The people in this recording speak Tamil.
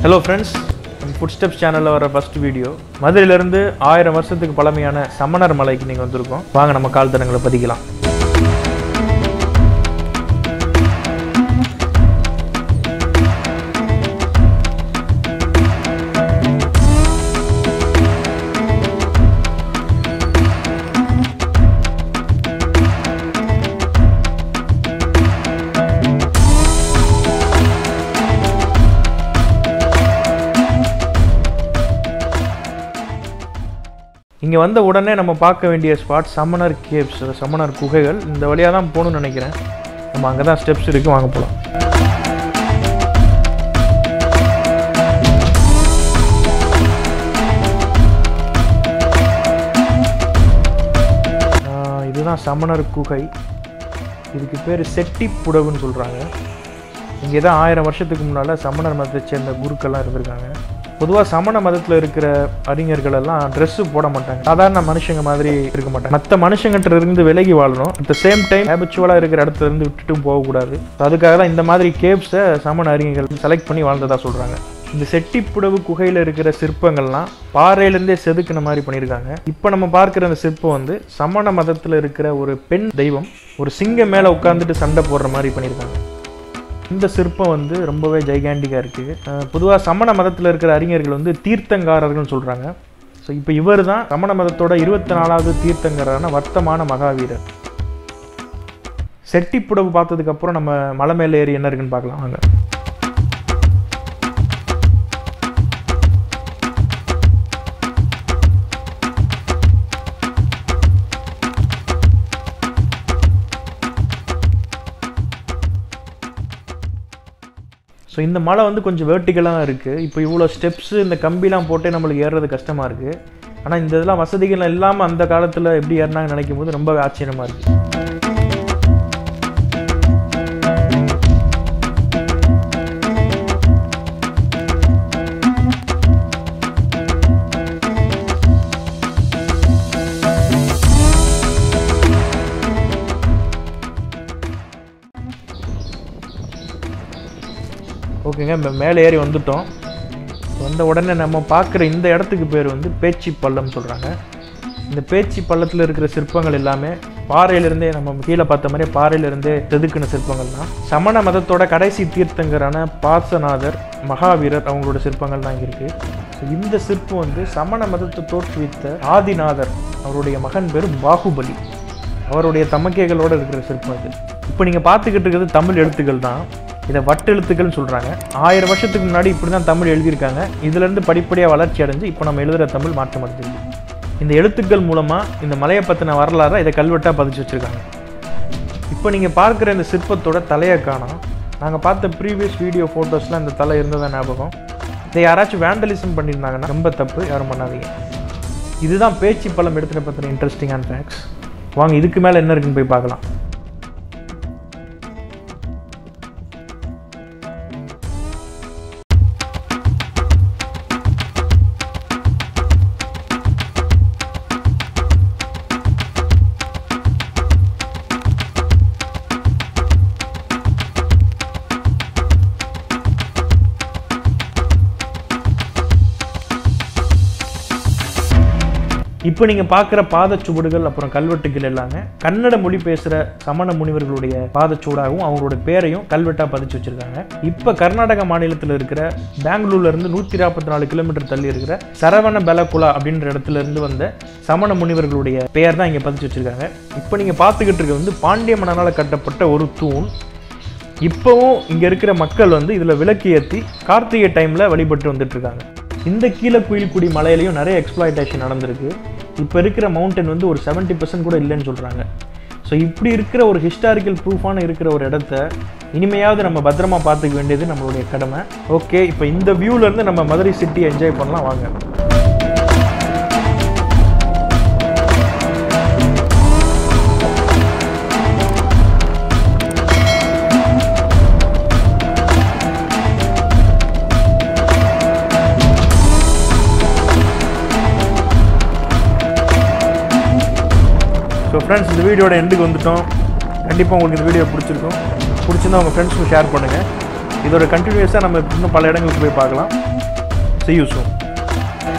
ஹலோ ஃப்ரெண்ட்ஸ் ஃபுட் ஸ்டெப்ஸ் சேனலில் வர ஃபர்ஸ்ட் வீடியோ மதுரையிலேருந்து ஆயிரம் வருஷத்துக்கு பழமையான சமணர் மலைக்கு நீங்கள் வந்திருக்கோம் வாங்க நம்ம கால் தடங்களை பதிக்கலாம் இங்கே வந்த உடனே நம்ம பார்க்க வேண்டிய ஸ்பாட் சமணர் கேவ்ஸ் சமணர் குகைகள் இந்த வழியாக தான் போகணும்னு நினைக்கிறேன் நம்ம அங்கே தான் ஸ்டெப்ஸ் இருக்குது வாங்க போகலாம் இதுதான் சமணர் குகை இதுக்கு பேர் செட்டி புடவுன்னு சொல்கிறாங்க இங்கே தான் ஆயிரம் வருஷத்துக்கு முன்னால் சமணர் மதத்தை சேர்ந்த குருக்கள்லாம் இருந்திருக்காங்க பொதுவாக சமண மதத்தில் இருக்கிற அறிஞர்கள் எல்லாம் ட்ரெஸ்ஸு போட மாட்டாங்க சாதாரண மனுஷங்க மாதிரி இருக்க மாட்டாங்க மற்ற மனுஷங்கிட்ட இருந்து விலகி வாழணும் அட் த சேம் டைம் ஹேபிச்சுவலாக இருக்கிற இடத்துல இருந்து விட்டுட்டும் போகக்கூடாது அதுக்காக தான் இந்த மாதிரி கேப்ஸை சமண அறிஞர்கள் செலக்ட் பண்ணி வாழ்ந்ததா சொல்கிறாங்க இந்த செட்டிப்புடவு குகையில் இருக்கிற சிற்பங்கள்லாம் பாறையிலேருந்தே செதுக்கின மாதிரி பண்ணியிருக்காங்க இப்போ நம்ம பார்க்குற அந்த சிற்பம் வந்து சமண மதத்தில் இருக்கிற ஒரு பெண் தெய்வம் ஒரு சிங்கம் மேலே உட்காந்துட்டு சண்டை போடுற மாதிரி பண்ணியிருக்காங்க இந்த சிற்பம் வந்து ரொம்பவே ஜைகாண்டிக்காக இருக்குது பொதுவாக சமண மதத்தில் இருக்கிற அறிஞர்கள் வந்து தீர்த்தங்காரர்கள்னு சொல்கிறாங்க ஸோ இப்போ இவர் தான் சமண மதத்தோட இருபத்தி நாலாவது தீர்த்தங்கரான வர்த்தமான மகாவீரர் செட்டிப்புடவு பார்த்ததுக்கப்புறம் நம்ம மலை மேலே ஏறி என்ன இருக்குன்னு பார்க்கலாம் வாங்க ஸோ இந்த மலை வந்து கொஞ்சம் வேர்ட்டிக்கலாக இருக்குது இப்போ இவ்வளோ ஸ்டெப்ஸு இந்த கம்பிலாம் போட்டே நம்மளுக்கு ஏறுறது கஷ்டமாக இருக்குது ஆனால் இந்த இதெல்லாம் வசதிகள் இல்லாமல் அந்த காலத்தில் எப்படி ஏறினாங்கன்னு நினைக்கும் போது ரொம்பவே ஆச்சரியமாக இருக்குது ஓகேங்க இப்போ மேலே ஏறி வந்துட்டோம் வந்த உடனே நம்ம பார்க்குற இந்த இடத்துக்கு பேர் வந்து பேச்சி பள்ளம் சொல்கிறாங்க இந்த பேச்சி பள்ளத்தில் இருக்கிற சிற்பங்கள் எல்லாமே பாறையிலிருந்தே நம்ம கீழே பார்த்த மாதிரி பாறையிலிருந்தே செதுக்கின சிற்பங்கள் தான் சமண மதத்தோட கடைசி தீர்த்தங்கரான பாசநாதர் மகாவீரர் அவங்களோட சிற்பங்கள் தான் இங்கே இருக்குது இந்த சிற்பம் வந்து சமண மதத்தை தோற்றுவித்த ஆதிநாதர் அவருடைய மகன் பேர் பாகுபலி அவருடைய தமக்கைகளோடு இருக்கிற சிற்பம் இது இப்போ நீங்கள் பார்த்துக்கிட்டு இருக்கிறது தமிழ் எழுத்துக்கள் தான் இதை வட்டெழுத்துக்கள்னு சொல்கிறாங்க ஆயிரம் வருஷத்துக்கு முன்னாடி இப்படி தான் தமிழ் எழுதியிருக்காங்க இதுலேருந்து படிப்படியாக வளர்ச்சி அடைஞ்சு இப்போ நம்ம எழுதுகிற தமிழ் மாற்றம் அடைஞ்சிருக்கு இந்த எழுத்துக்கள் மூலமாக இந்த மலையை பற்றின வரலாறை இதை கல்வெட்டாக பதிச்சு வச்சுருக்காங்க இப்போ நீங்கள் பார்க்குற இந்த சிற்பத்தோட தலையை காணோம் நாங்கள் பார்த்த ப்ரீவியஸ் வீடியோ ஃபோட்டோஸில் இந்த தலை இருந்ததா ஞாபகம் இதை யாராச்சும் வேண்டலிசம் பண்ணியிருந்தாங்கன்னா ரொம்ப தப்பு யாரும் பண்ணாதீங்க இதுதான் பேச்சு பழம் எடுத்துகிட்ட பற்றின இன்ட்ரெஸ்டிங்கான ஃபேக்ட்ஸ் வாங்க இதுக்கு மேலே என்ன இருக்குன்னு போய் பார்க்கலாம் இப்போ நீங்கள் பார்க்குற பாதச்சுவடுகள் அப்புறம் கல்வெட்டுகள் எல்லாமே கன்னட மொழி பேசுகிற சமண முனிவர்களுடைய பாதச்சுவடாகவும் அவங்களோட பேரையும் கல்வெட்டாக பதிச்சு வச்சுருக்காங்க இப்போ கர்நாடக மாநிலத்தில் இருக்கிற பெங்களூர்லேருந்து நூற்றி நாற்பத்தி நாலு கிலோமீட்டர் தள்ளி இருக்கிற சரவண பெலகுலா அப்படின்ற இடத்துல இருந்து வந்த சமண முனிவர்களுடைய பெயர் தான் இங்கே பதிச்சு வச்சுருக்காங்க இப்போ நீங்கள் பார்த்துக்கிட்டு இருக்க வந்து பாண்டிய மன்னனால் கட்டப்பட்ட ஒரு தூண் இப்போவும் இங்கே இருக்கிற மக்கள் வந்து இதில் விளக்கு ஏற்றி கார்த்திகை டைமில் வழிபட்டு வந்துட்டு இருக்காங்க இந்த கீழே குயில்குடி மலையிலையும் நிறைய எக்ஸ்ப்ளாய்டேஷன் நடந்திருக்கு இப்போ இருக்கிற மவுண்டன் வந்து ஒரு செவன்ட்டி பர்சன்ட் கூட இல்லைன்னு சொல்கிறாங்க ஸோ இப்படி இருக்கிற ஒரு ஹிஸ்டாரிக்கல் ப்ரூஃபான இருக்கிற ஒரு இடத்த இனிமையாவது நம்ம பத்திரமா பார்த்துக்க வேண்டியது நம்மளுடைய கடமை ஓகே இப்போ இந்த வியூலேருந்து நம்ம மதுரை சிட்டி என்ஜாய் பண்ணலாம் வாங்க ஸோ ஃப்ரெண்ட்ஸ் இந்த வீடியோட எண்டுக்கு வந்துட்டோம் கண்டிப்பாக உங்களுக்கு இந்த வீடியோ பிடிச்சிருக்கும் பிடிச்சிருந்தா உங்கள் ஃப்ரெண்ட்ஸ்க்கு ஷேர் பண்ணுங்கள் இதோட கண்டினியூஸாக நம்ம இன்னும் பல இடங்களுக்கு போய் பார்க்கலாம் see you soon